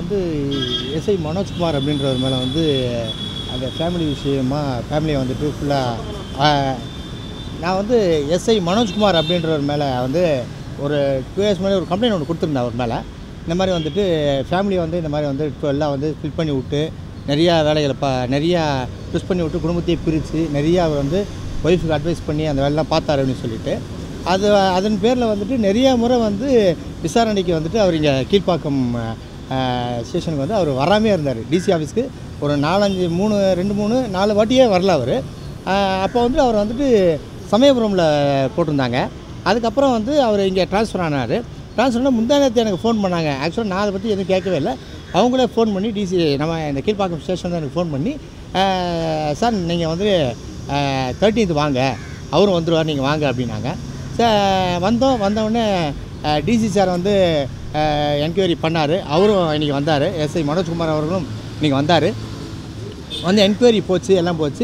வந்து எஸ்ஐ மனோஜ்குமார் அப்படின்றவர் மேலே வந்து அந்த ஃபேமிலி விஷயமா ஃபேமிலியை வந்துட்டு ஃபுல்லாக நான் வந்து எஸ்ஐ மனோஜ்குமார் அப்படின்றவர் மேலே வந்து ஒரு டூ இயர்ஸ் மேலே ஒரு கம்ப்ளைண்ட் ஒன்று கொடுத்துருந்தேன் அவர் மேலே இந்த மாதிரி வந்துட்டு ஃபேமிலியை வந்து இந்த மாதிரி வந்து இப்போ எல்லாம் வந்து ஸ்பில் பண்ணி விட்டு நிறையா வேலைகளை பா நிறையா ட்விஸ்ட் பண்ணி விட்டு குடும்பத்தையே பிரித்து நிறையா அவர் வந்து ஒய்ஃபுக்கு அட்வைஸ் பண்ணி அந்த வேலைலாம் பார்த்தாரு அப்படின்னு சொல்லிட்டு அது அதன் பேரில் வந்துட்டு நிறைய முறை வந்து விசாரணைக்கு வந்துட்டு அவர் இங்கே கீழ்ப்பாக்கம் ஸ்டேஷனுக்கு வந்து அவர் வராமே இருந்தார் டிசி ஆஃபீஸ்க்கு ஒரு நாலஞ்சு மூணு ரெண்டு மூணு நாலு வாட்டியே வரல அவர் அப்போ வந்து அவர் வந்துட்டு சமயபுரமில் போட்டிருந்தாங்க அதுக்கப்புறம் வந்து அவர் இங்கே ட்ரான்ஸ்ஃபர் ஆனார் ட்ரான்ஸ்ஃபர் ஆனால் முந்தா நேரத்து எனக்கு ஃபோன் பண்ணாங்க ஆக்சுவலாக நான் அதை பற்றி எதுவும் கேட்கவே இல்லை அவங்களே ஃபோன் பண்ணி டிசி நம்ம இந்த கீழ்ப்பாக்கம் ஸ்டேஷன் தான் எனக்கு ஃபோன் பண்ணி சார் நீங்கள் வந்து தேர்ட்டீன்த் வாங்க அவரும் வந்துடுவார் நீங்கள் வாங்க அப்படின்னாங்க சார் வந்தோம் வந்தவுடனே டிசி சார் வந்து என்கொயரி பண்ணார் அவரும் இன்றைக்கி வந்தார் எஸ்ஐ மனோஜ்குமார் அவர்களும் இன்றைக்கி வந்தார் வந்து என்கொயரி போச்சு எல்லாம் போச்சு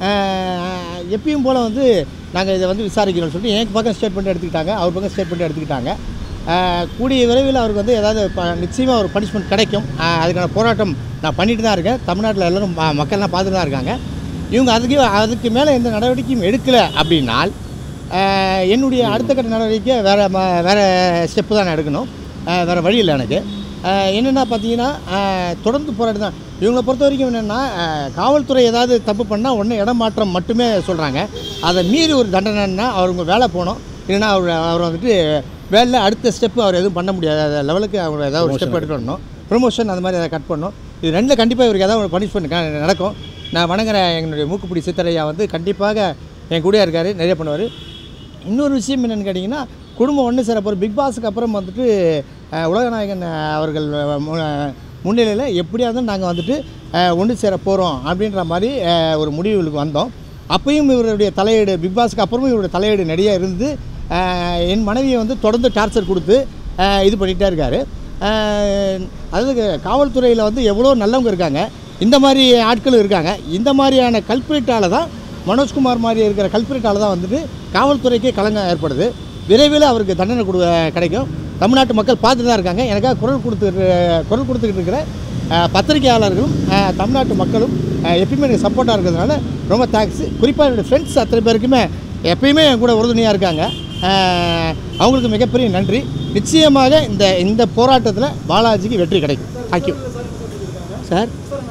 அஹ், எப்பயும் போல் வந்து நாங்கள் இதை வந்து விசாரிக்கிறோம்னு சொல்லிட்டு எனக்கு பக்கம் ஸ்டேட்மெண்ட் எடுத்துக்கிட்டாங்க அவர் பக்கம் ஸ்டேட்மெண்ட் எடுத்துக்கிட்டாங்க அஹ், கூடிய விரைவில் அவருக்கு வந்து ஏதாவது ப- நிச்சயமாக ஒரு பனிஷ்மெண்ட் கிடைக்கும் அஹ், அதுக்கான போராட்டம் நான் பண்ணிட்டு தான் இருக்கேன் தமிழ்நாட்டில் எல்லோரும் ம- மக்கள்லாம் பார்த்துட்டு தான் இருக்காங்க இவங்க அதுக்கு அதுக்கு மேலே எந்த நடவடிக்கையும் எடுக்கலை அப்படின்னால் அஹ், என்னுடைய அடுத்த கட்ட நடவடிக்கை வேறு ம வேறு ஸ்டெப்பு தான் நான் எடுக்கணும் அஹ், வேறு வழி இல்லை எனக்கு அஹ், என்னென்னா பார்த்தீங்கன்னா அஹ், தொடர்ந்து போராட்டம் தான் இவங்களை பொறுத்த வரைக்கும் என்னென்னா காவல்துறை ஏதாவது தப்பு பண்ணால் உடனே இடமாற்றம் மட்டுமே சொல்கிறாங்க அதை மீறி ஒரு தண்டனைன்னா அவங்க வேலை போகணும் இல்லைன்னா அவர் அவர் வந்துட்டு வேலையில் அடுத்த ஸ்டெப்பு அவர் எதுவும் பண்ண முடியாத லெவலுக்கு அவர் ஏதாவது ஒரு ஸ்டெப் எடுத்து வரணும் ப்ரொமோஷன் அந்த மாதிரி ஏதாவது கட் பண்ணணும் இது ரெண்டில் கண்டிப்பாக இவருக்கு ஏதாவது ஒரு பனிஷ்மெண்ட் நடக்கும் நான் வணங்குற எங்களுடைய மூக்குப்பிடி சித்தரையா வந்து கண்டிப்பாக என் கூடயே இருக்கார் நிறைய பண்ணுவார் இன்னொரு விஷயம் என்னென்னு கேட்டிங்கன்னா குடும்பம் ஒன்று சேர போகிற பிக் பாஸுக்கு அப்புறம் வந்துட்டு அஹ், உலகநாயகன் அஹ், அவர்கள் முன்னிலையில் எப்படியா இருந்தாலும் நாங்கள் வந்துட்டு அஹ், ஒன்று சேர போகிறோம் அப்படின்ற மாதிரி அஹ், ஒரு முடிவுகளுக்கு வந்தோம் அப்பயும் இவருடைய தலையீடு பிக் பாஸுக்கு அப்புறமும் இவருடைய தலையீடு நிறைய இருந்து அஹ், என் மனைவியை வந்து தொடர்ந்து டார்ச்சர் கொடுத்து அஹ், இது பண்ணிகிட்டே இருக்கார் அதாவது காவல்துறையில் வந்து எவ்வளோ நல்லவங்க இருக்காங்க இந்த மாதிரி ஆட்களும் இருக்காங்க இந்த மாதிரியான கல்பிரிட்டால தான் மனோஜ்குமார் மாதிரி இருக்கிற கல்பிரிட்டால தான் வந்துட்டு காவல்துறைக்கே களங்கம் ஏற்படுது விரைவில் அவருக்கு தண்டனை கொடு கிடைக்கும் தமிழ்நாட்டு மக்கள் பார்த்துட்டு தான் இருக்காங்க எனக்காக குரல் கொடுத்து குரல் கொடுத்துக்கிட்டு இருக்கிற அஹ், பத்திரிகையாளர்களும் அஹ், தமிழ்நாட்டு மக்களும் அஹ், எப்பயுமே எனக்கு சப்போர்ட்டாக இருக்கிறதுனால ரொம்ப தேங்க்ஸ் குறிப்பாக என்னுடைய ஃப்ரெண்ட்ஸ் அத்தனை பேருக்குமே எப்பயுமே என் கூட உறுதுணையாக இருக்காங்க அஹ், அவங்களுக்கு மிகப்பெரிய நன்றி நிச்சயமாக இந்த இந்த போராட்டத்தில் பாலாஜிக்கு வெற்றி கிடைக்கும் தேங்க்யூ சார்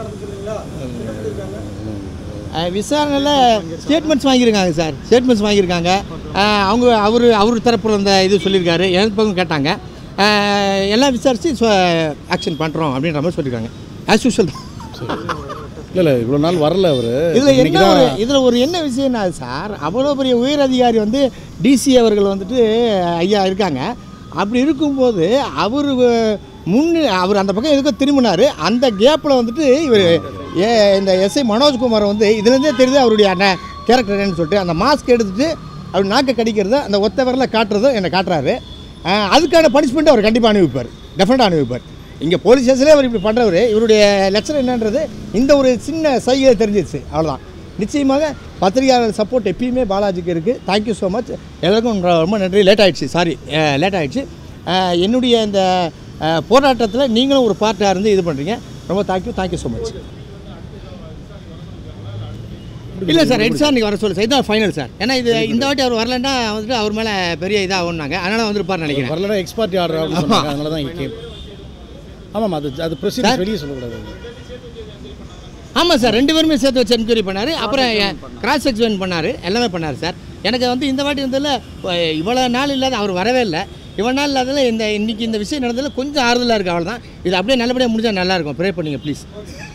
அஹ் விசாரணையில் ஸ்டேட்மெண்ட்ஸ் வாங்கியிருக்காங்க சார் ஸ்டேட்மெண்ட்ஸ் வாங்கியிருக்காங்க அஹ் அவங்க அவர் அவர் தரப்புல இந்த இது சொல்லியிருக்காரு எனக்கு பக்கம் கேட்டாங்க அஹ் எல்லாம் விசாரித்து ஆக்ஷன் பண்ணுறோம் அப்படின்ற மாதிரி சொல்லியிருக்காங்க ஆஸ் யூஷுவல் இல்லை இல்லை இவ்வளோ நாள் வரல அவர் இதில் என்ன ஒரு இதில் ஒரு என்ன விஷயம்னா சார் அவ்வளோ பெரிய உயர் அதிகாரி வந்து டிசி அவர்கள் வந்துட்டு ஐயா இருக்காங்க அப்படி இருக்கும்போது அவர் முன்னு அவர் அந்த பக்கம் எதுக்கோ திரும்பினார் அந்த கேப்பில் வந்துட்டு இவர் ஏ இந்த எஸ்ஐ மனோஜ்குமார் வந்து இதுலேருந்தே தெரியுது அவருடைய அண்ணன் கேரக்டர் என்னன்னு சொல்லிட்டு அந்த மாஸ்க் எடுத்துட்டு அவர் நாக்கை கடிக்கிறத அந்த ஒத்த விரல காட்டுறதும் என்னை காட்டுறாரு அஹ் அதுக்கான பனிஷ்மெண்ட்டை அவர் கண்டிப்பாக அனுபவிப்பார் டெஃபினட்டாக அனுபவிப்பார் இங்கே போலீஸ் ஸ்டேஷன்லேயே அவர் இப்படி பண்ணுறவர் இவருடைய லட்சணம் என்னன்றது இந்த ஒரு சின்ன சைகை தெரிஞ்சிச்சு அவ்வளோதான் நிச்சயமாக பத்திரிகையாளர் சப்போர்ட் எப்பயுமே பாலாஜிக்கு இருக்குது தேங்க்யூ ஸோ மச் எல்லாருக்கும் ரொம்ப- ரொம்ப நன்றி லேட் ஆயிடுச்சு சாரி லேட் ஆயிடுச்சு அஹ் என்னுடைய இந்த அஹ், போராட்டத்தில் நீங்களும் ஒரு பார்ட்டாக இருந்து இது பண்ணுறீங்க ரொம்ப தேங்க்யூ தேங்க்யூ ஸோ மச் இல்லை சார் ரெட் சார் நீங்கள் வர சொல்லு சார் இதான் ஃபைனல் சார் ஏன்னா இது இந்த வாட்டி அவர் வரலன்னா வந்துட்டு அவர் மேலே பெரிய இதாக ஒன்றாங்க அதனால் வந்திருப்பார்னு நினைக்கிறேன் வரலன்னா எக்ஸ்பர்ட் ஆர்டர் அப்படின்னு சொன்னாங்க அதனால தான் இங்கே ஆமாம் அது அது ப்ரொசீஜர் வெளியே சொல்லக்கூடாது ஆமாம் சார் ரெண்டு பேருமே சேர்த்து வச்சு என்கொயரி பண்ணார் அப்புறம் கிராஸ் எக்ஸ்பிளைன் பண்ணார் எல்லாமே பண்ணார் சார் எனக்கு வந்து இந்த வாட்டி வந்ததில் இவ்வளோ நாள் இல்லாத அவர் வரவே இல்லை இவ்வளோ நாள் இல்லாததில் இந்த இன்னைக்கு இந்த விஷயம் நடந்ததில் கொஞ்சம் ஆறுதலாக இருக்குது அவ்வளோதான் இது அப்படியே நல்லபடியாக முடிஞ்சால் நல்லாயிருக்கும் ப்ரே பண்ணுங்க ப்ளீஸ்